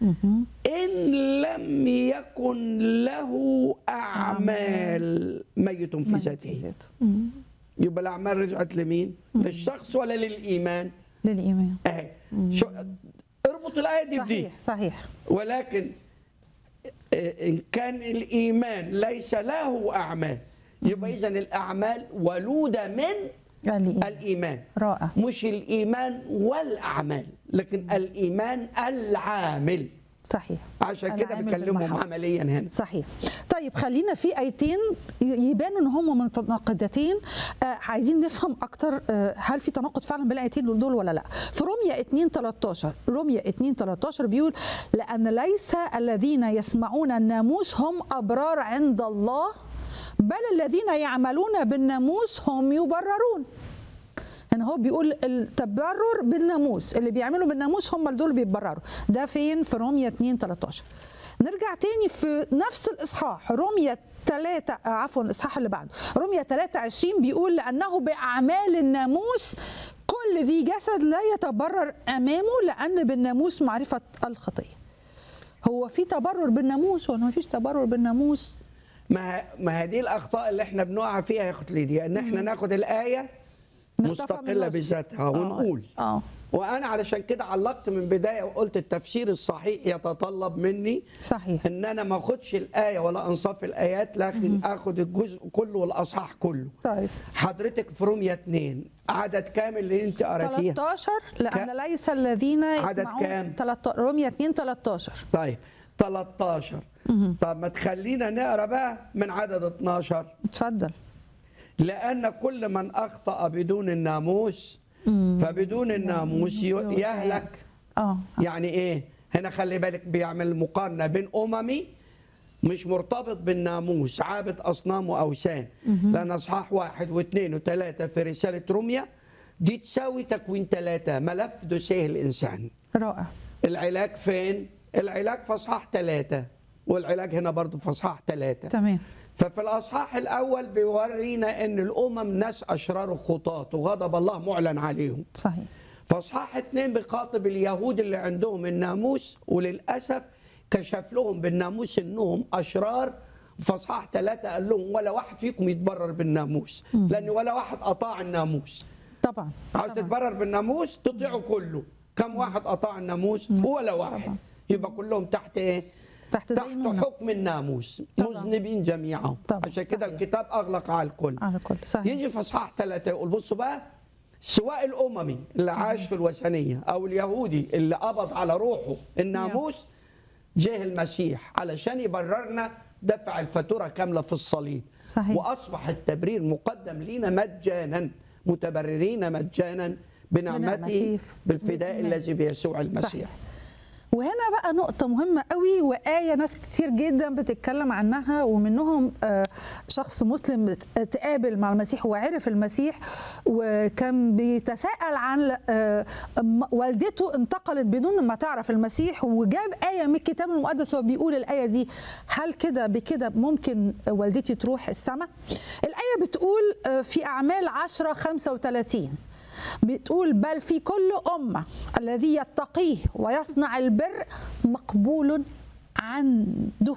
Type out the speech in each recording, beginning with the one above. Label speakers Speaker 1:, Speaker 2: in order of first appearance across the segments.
Speaker 1: إن لم يكن له أعمال ميت في ذاته يبقى الأعمال رجعت لمين؟ للشخص ولا للإيمان؟
Speaker 2: للايمان
Speaker 1: أهي شو اربط الآية دي بدي
Speaker 2: صحيح صحيح
Speaker 1: ولكن إن كان الإيمان ليس له أعمال يبقى إذا الأعمال ولودة من
Speaker 2: الايمان
Speaker 1: الإيمان
Speaker 2: رائع
Speaker 1: مش الإيمان والأعمال لكن الإيمان العامل
Speaker 2: صحيح
Speaker 1: عشان كده
Speaker 2: العامل
Speaker 1: بكلمهم
Speaker 2: بالمحبة.
Speaker 1: عمليا هنا
Speaker 2: صحيح طيب خلينا في ايتين يبانوا ان هم متناقضتين آه عايزين نفهم اكتر آه هل في تناقض فعلا بين الايتين دول ولا لا في روميا 2 13 روميا 2 13 بيقول لان ليس الذين يسمعون الناموس هم ابرار عند الله بل الذين يعملون بالناموس هم يبررون هنا هو بيقول التبرر بالناموس اللي بيعملوا بالناموس هم دول بيتبرروا ده فين في روميا 2 13 نرجع تاني في نفس الاصحاح روميا 3 عفوا الاصحاح اللي بعده روميا 23 بيقول لانه باعمال الناموس كل ذي جسد لا يتبرر امامه لان بالناموس معرفه الخطيه هو في تبرر بالناموس ولا ما فيش تبرر بالناموس
Speaker 1: ما ما هي دي الأخطاء اللي احنا بنقع فيها يا أخت ليديا إن احنا ناخد الآية
Speaker 2: نخطفها من
Speaker 1: مستقلة
Speaker 2: النص.
Speaker 1: بذاتها
Speaker 2: آه.
Speaker 1: ونقول
Speaker 2: اه
Speaker 1: وأنا علشان كده علقت من بداية وقلت التفسير الصحيح يتطلب مني
Speaker 2: صحيح
Speaker 1: ان انا ما اخدش الايه ولا انصاف الايات لكن اخد الجزء كله والاصحاح كله
Speaker 2: طيب
Speaker 1: حضرتك في روميا 2 عدد كامل اللي انت قراتيه
Speaker 2: 13 لان
Speaker 1: ك-
Speaker 2: ليس الذين
Speaker 1: عدد
Speaker 2: يسمعون
Speaker 1: كام؟
Speaker 2: 13 روميا 2 13
Speaker 1: طيب 13 طب ما تخلينا نقرا بقى من عدد 12
Speaker 2: اتفضل
Speaker 1: لان كل من اخطا بدون الناموس فبدون الناموس ي- يهلك
Speaker 2: اه
Speaker 1: يعني ايه هنا خلي بالك بيعمل مقارنه بين اممي مش مرتبط بالناموس عابد اصنام واوثان لان اصحاح واحد واثنين وثلاثه في رساله روميا دي تساوي تكوين ثلاثه ملف دوسيه الانسان
Speaker 2: رائع
Speaker 1: العلاج فين العلاج في اصحاح ثلاثه والعلاج هنا برضو في اصحاح ثلاثه
Speaker 2: تمام
Speaker 1: ففي الاصحاح الاول بيورينا ان الامم ناس اشرار وخطاة وغضب الله معلن عليهم
Speaker 2: صحيح
Speaker 1: فاصحاح اتنين بيخاطب اليهود اللي عندهم الناموس وللاسف كشف لهم بالناموس انهم اشرار فاصحاح ثلاثه قال لهم ولا واحد فيكم يتبرر بالناموس لان ولا واحد اطاع الناموس
Speaker 2: طبعا
Speaker 1: عاوز
Speaker 2: طبعاً.
Speaker 1: تتبرر بالناموس تطيعه كله كم واحد اطاع الناموس ولا واحد يبقى كلهم تحت ايه
Speaker 2: تحت
Speaker 1: تحت
Speaker 2: دينونة
Speaker 1: حكم الناموس
Speaker 2: طبعاً.
Speaker 1: مذنبين جميعهم
Speaker 2: طبعاً،
Speaker 1: عشان كده
Speaker 2: صحيح.
Speaker 1: الكتاب اغلق على الكل
Speaker 2: على كل صحيح
Speaker 1: يجي في اصحاح ثلاثة يقول بصوا بقى سواء الاممي اللي عاش في الوثنيه او اليهودي اللي قبض على روحه الناموس جه المسيح علشان يبررنا دفع الفاتوره كامله في الصليب
Speaker 2: صحيح.
Speaker 1: واصبح التبرير مقدم لينا مجانا متبررين مجانا بنعمته
Speaker 2: بنعمته
Speaker 1: بالفداء
Speaker 2: بالإيمان.
Speaker 1: الذي بيسوع المسيح
Speaker 2: صحيح. وهنا بقى نقطة مهمة قوي وآية ناس كتير جدا بتتكلم عنها ومنهم آه، شخص مسلم تقابل مع المسيح وعرف المسيح وكان بيتساءل عن آه، م- والدته انتقلت بدون ما تعرف المسيح وجاب آية من الكتاب المقدس وبيقول الآية دي هل كده بكده ممكن والدتي تروح السماء؟ الآية بتقول آه، في أعمال 10 35 بتقول بل في كل أمة الذي يتقيه ويصنع البر مقبول عنده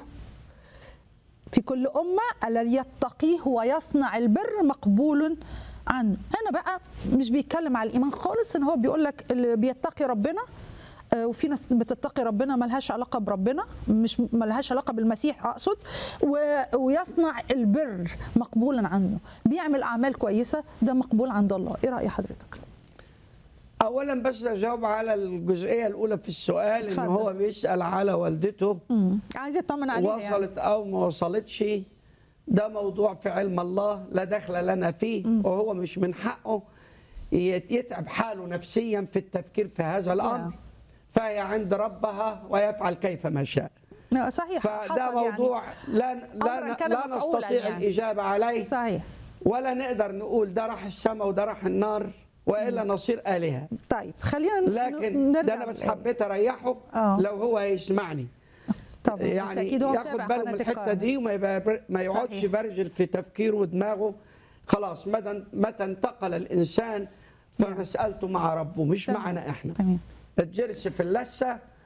Speaker 2: في كل أمة الذي يتقيه ويصنع البر مقبول عنه هنا بقى مش بيتكلم على الإيمان خالص إن هو بيقول لك اللي بيتقي ربنا آه، وفي ناس بتتقي ربنا ملهاش علاقة بربنا مش ملهاش علاقة بالمسيح أقصد و- ويصنع البر مقبولا عنه بيعمل أعمال كويسة ده مقبول عند الله إيه رأي حضرتك؟
Speaker 1: اولا بس اجاوب على الجزئيه الاولى في السؤال ان
Speaker 2: اتفضل.
Speaker 1: هو بيسال على والدته
Speaker 2: مم. عايز يطمن عليها يعني.
Speaker 1: وصلت او ما وصلتش ده موضوع في علم الله لا دخل لنا فيه وهو مش من حقه يت- يتعب حاله نفسيا في التفكير في هذا الامر
Speaker 2: نعم.
Speaker 1: فهي عند ربها ويفعل كيفما شاء
Speaker 2: لا، صحيح
Speaker 1: فده
Speaker 2: حصل
Speaker 1: موضوع لا
Speaker 2: أمراً
Speaker 1: لا,
Speaker 2: كان
Speaker 1: لا
Speaker 2: مفعولاً
Speaker 1: نستطيع
Speaker 2: يعني.
Speaker 1: الاجابه عليه
Speaker 2: يعني. صحيح
Speaker 1: ولا نقدر نقول ده راح السماء وده راح النار والا نصير الهه
Speaker 2: طيب خلينا ن-
Speaker 1: لكن
Speaker 2: نرجع
Speaker 1: ده انا بس
Speaker 2: للآية.
Speaker 1: حبيت اريحه
Speaker 2: آه.
Speaker 1: لو هو هيسمعني
Speaker 2: طبعا
Speaker 1: يعني
Speaker 2: بالتأكيد هو
Speaker 1: ياخد
Speaker 2: متابع
Speaker 1: باله من
Speaker 2: قناة
Speaker 1: الحته
Speaker 2: القاهرة.
Speaker 1: دي وما يبقى ما يقعدش
Speaker 2: صحيح.
Speaker 1: برجل في تفكيره ودماغه خلاص متى متى انتقل الانسان فمسالته مع ربه مش
Speaker 2: تمام.
Speaker 1: معنا احنا
Speaker 2: تمام
Speaker 1: الجرس في اللثه